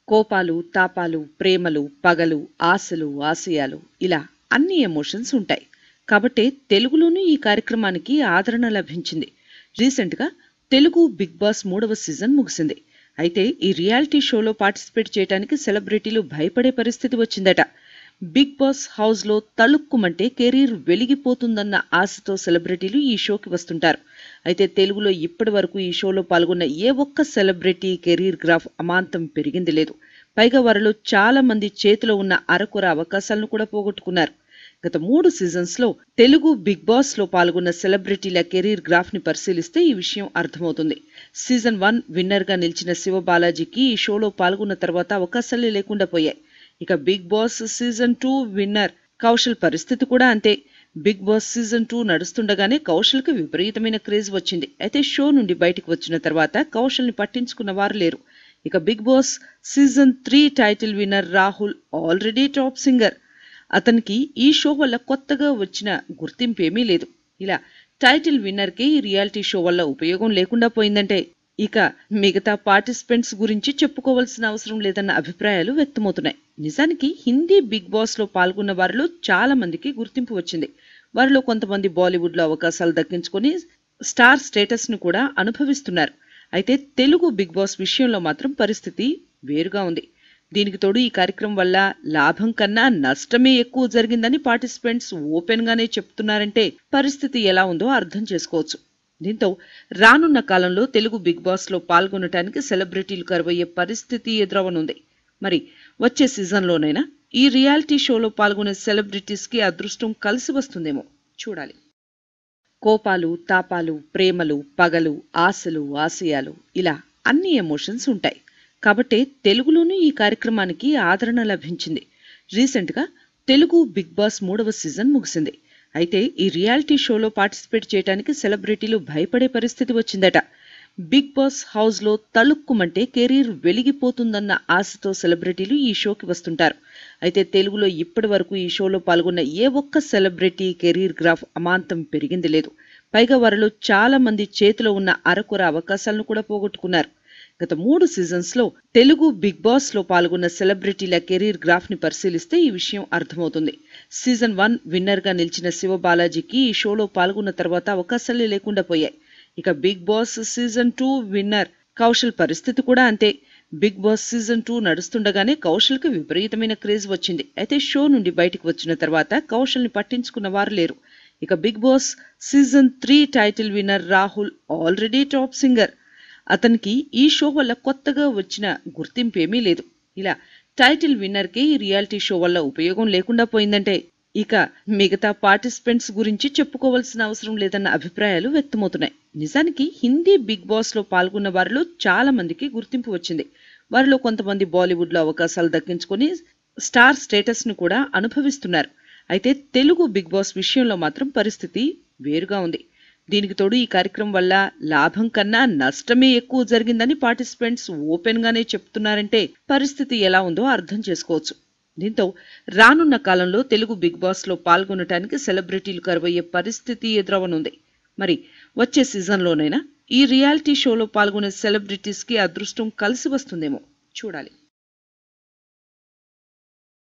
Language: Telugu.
కోపాలు తాపాలు ప్రేమలు పగలు ఆశలు ఆశయాలు ఇలా అన్ని ఎమోషన్స్ ఉంటాయి కాబట్టే తెలుగులోనూ ఈ కార్యక్రమానికి ఆదరణ లభించింది రీసెంట్గా తెలుగు బిగ్ బాస్ మూడవ సీజన్ ముగిసింది అయితే ఈ రియాలిటీ షోలో పార్టిసిపేట్ చేయడానికి సెలబ్రిటీలు భయపడే పరిస్థితి వచ్చిందట బిగ్ బాస్ హౌస్లో తళుక్కుమంటే కెరీర్ వెలిగిపోతుందన్న ఆశతో సెలబ్రిటీలు ఈ షోకి వస్తుంటారు అయితే తెలుగులో ఇప్పటి వరకు ఈ షోలో పాల్గొన్న ఏ ఒక్క సెలబ్రిటీ కెరీర్ గ్రాఫ్ అమాంతం పెరిగింది లేదు పైగా వారిలో చాలా మంది చేతిలో ఉన్న అరకొర అవకాశాలను కూడా పోగొట్టుకున్నారు గత మూడు సీజన్స్ లో తెలుగు బిగ్ బాస్ లో పాల్గొన్న సెలబ్రిటీల కెరీర్ గ్రాఫ్ ని పరిశీలిస్తే ఈ విషయం అర్థమవుతుంది సీజన్ వన్ విన్నర్ గా నిలిచిన శివబాలాజీకి ఈ షోలో పాల్గొన్న తర్వాత అవకాశాలే లేకుండా పోయాయి ఇక Big Boss season two winner Kaushal పరిస్థితి కూడా అంతే బిగ్ బాస్ సీజన్ టూ నడుస్తుండగానే కౌశల్ కి విపరీతమైన క్రేజ్ వచ్చింది అయితే షో నుండి బయటికి వచ్చిన తర్వాత కౌశల్ ని పట్టించుకున్న వారు లేరు ఇక Big Boss season three title winner Rahul already top singer అతనికి ఈ షో వల్ల కొత్తగా వచ్చిన గుర్తింపు ఏమీ లేదు ఇలా టైటిల్ విన్నర్కి ఈ రియాలిటీ షో వల్ల ఉపయోగం లేకుండా పోయిందంటే ఇక మిగతా పార్టిసిపెంట్స్ గురించి చెప్పుకోవాల్సిన అవసరం లేదన్న అభిప్రాయాలు వ్యక్తమవుతున్నాయి నిజానికి హిందీ బిగ్ బాస్ లో పాల్గొన్న వారిలో చాలా మందికి గుర్తింపు వచ్చింది వారిలో కొంతమంది బాలీవుడ్ లో అవకాశాలు దక్కించుకొని స్టార్ స్టేటస్ ను కూడా అనుభవిస్తున్నారు అయితే తెలుగు బిగ్ బాస్ విషయంలో మాత్రం పరిస్థితి వేరుగా ఉంది దీనికి తోడు ఈ కార్యక్రమం వల్ల లాభం కన్నా నష్టమే ఎక్కువ జరిగిందని పార్టిసిపెంట్స్ ఓపెన్ గానే చెప్తున్నారంటే పరిస్థితి ఎలా ఉందో అర్థం చేసుకోవచ్చు దీంతో రానున్న కాలంలో తెలుగు బిగ్ బాస్ లో పాల్గొనటానికి సెలబ్రిటీలు కరువయ్యే పరిస్థితి ఎదురవనుంది మరి వచ్చే సీజన్లోనైనా ఈ రియాలిటీ షోలో పాల్గొనే సెలబ్రిటీస్ కి అదృష్టం కలిసి వస్తుందేమో చూడాలి కోపాలు తాపాలు ప్రేమలు పగలు ఆశలు ఆశయాలు ఇలా అన్ని ఎమోషన్స్ ఉంటాయి కాబట్టే తెలుగులోనూ ఈ కార్యక్రమానికి ఆదరణ లభించింది రీసెంట్గా తెలుగు బిగ్ బాస్ మూడవ సీజన్ ముగిసింది అయితే ఈ రియాలిటీ షోలో పార్టిసిపేట్ చేయడానికి సెలబ్రిటీలు భయపడే పరిస్థితి వచ్చిందట బిగ్ బాస్ హౌస్లో తళుక్కుమంటే కెరీర్ వెలిగిపోతుందన్న ఆశతో సెలబ్రిటీలు ఈ షోకి వస్తుంటారు అయితే తెలుగులో ఇప్పటి వరకు ఈ షోలో పాల్గొన్న ఏ ఒక్క సెలబ్రిటీ కెరీర్ గ్రాఫ్ అమాంతం పెరిగింది లేదు పైగా వారిలో చాలా మంది చేతిలో ఉన్న అరకొర అవకాశాలను కూడా పోగొట్టుకున్నారు గత మూడు సీజన్స్ లో తెలుగు బిగ్ బాస్ లో పాల్గొన్న సెలబ్రిటీల కెరీర్ గ్రాఫ్ ని పరిశీలిస్తే ఈ విషయం అర్థమవుతుంది సీజన్ వన్ విన్నర్ గా నిలిచిన శివబాలాజీకి ఈ షోలో పాల్గొన్న తర్వాత అవకాశాలే లేకుండా పోయాయి ఇక Big Boss season two winner Kaushal పరిస్థితి కూడా అంతే బిగ్ బాస్ సీజన్ టూ నడుస్తుండగానే కౌశల్ కి విపరీతమైన క్రేజ్ వచ్చింది అయితే షో నుండి బయటికి వచ్చిన తర్వాత కౌశల్ ని పట్టించుకున్న వారు లేరు ఇక Big Boss season three title winner Rahul already top singer అతనికి ఈ షో వల్ల కొత్తగా వచ్చిన గుర్తింపు ఏమీ లేదు ఇలా టైటిల్ విన్నర్కి ఈ రియాలిటీ షో వల్ల ఉపయోగం లేకుండా పోయిందంటే ఇక మిగతా పార్టిసిపెంట్స్ గురించి చెప్పుకోవాల్సిన అవసరం లేదన్న అభిప్రాయాలు వ్యక్తమవుతున్నాయి నిజానికి హిందీ బిగ్ బాస్ లో పాల్గొన్న వారిలో చాలా మందికి గుర్తింపు వచ్చింది వారిలో కొంతమంది బాలీవుడ్ లో అవకాశాలు దక్కించుకొని స్టార్ స్టేటస్ ను కూడా అనుభవిస్తున్నారు అయితే తెలుగు బిగ్ బాస్ విషయంలో మాత్రం పరిస్థితి వేరుగా ఉంది దీనికి తోడు ఈ కార్యక్రమం వల్ల లాభం కన్నా నష్టమే ఎక్కువ జరిగిందని పార్టిసిపెంట్స్ ఓపెన్ గానే చెప్తున్నారంటే పరిస్థితి ఎలా ఉందో అర్థం చేసుకోవచ్చు దీంతో రానున్న కాలంలో తెలుగు బిగ్ బాస్ లో పాల్గొనటానికి సెలబ్రిటీలు కరువయ్యే పరిస్థితి ఎదురవనుంది మరి వచ్చే సీజన్లోనైనా ఈ రియాలిటీ షోలో పాల్గొనే సెలబ్రిటీస్ కి అదృష్టం కలిసి వస్తుందేమో చూడాలి